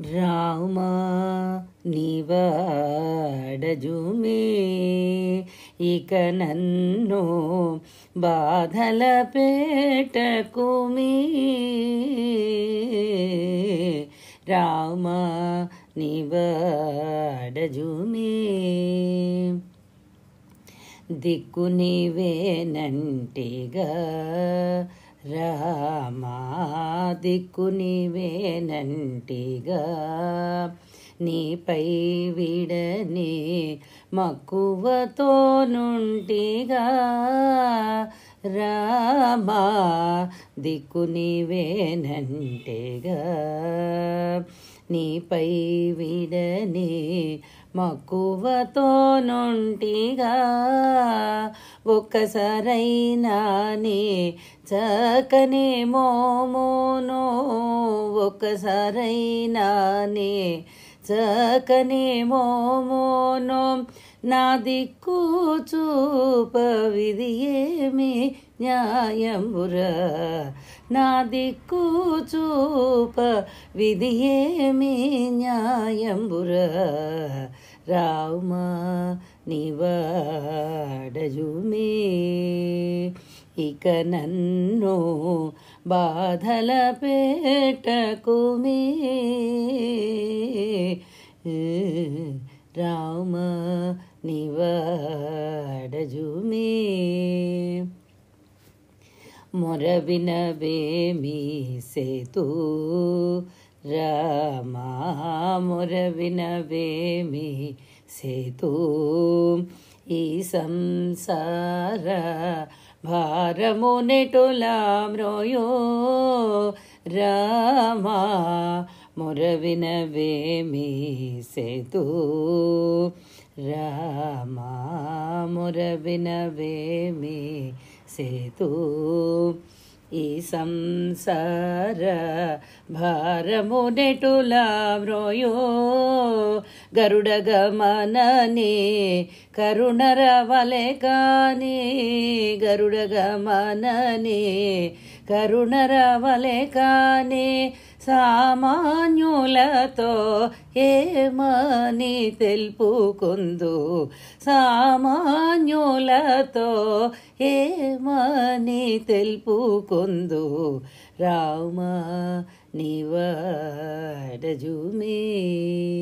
రామా నివాడజుమే ఇక నన్ను బాధల పెట్టకుమి రామా నివాడజుమే దిక్కు నీవేనంటిగా రామా దిక్కు నీవేనంటిగా నీపై విడని మక్కువతో నుంటిగా రామా దిక్కు నీవేనంటిగా నీపై విడని మక్కువతో నుంటిగా ఒక్కసారైనా నీ చక్కని మోమోను ఒక్కసారైనా నీ చక్కని మోమోను నా దిక్కు చూపవిది ఏమి న్యాయంబురా నా దిక్కు చూప విధి ఏమి న్యాయంబురా రామా నివాడజుమే ఇక నన్ను బాధల పెట్టకుమే రామ నివాడజుమే మొరవినవేమి సేతు రామా మొరవినవేమి సేతు ఈ సంసార భారము నెటులామ్రోయో రామా మొరవినవేమి సేతు రామా మొరవినవేమి సేతు ఈ సంసార భారము నెటులామ్రోయో గరుడ గమనని కరుణర వలె కాని గరుడ గమనని కరుణర వలె కాని సామాన్యులతో ఏమని తెలుపుకుందు సామాన్యులతో ఏమని తెలుపుకుందు రామ నివాడజుమే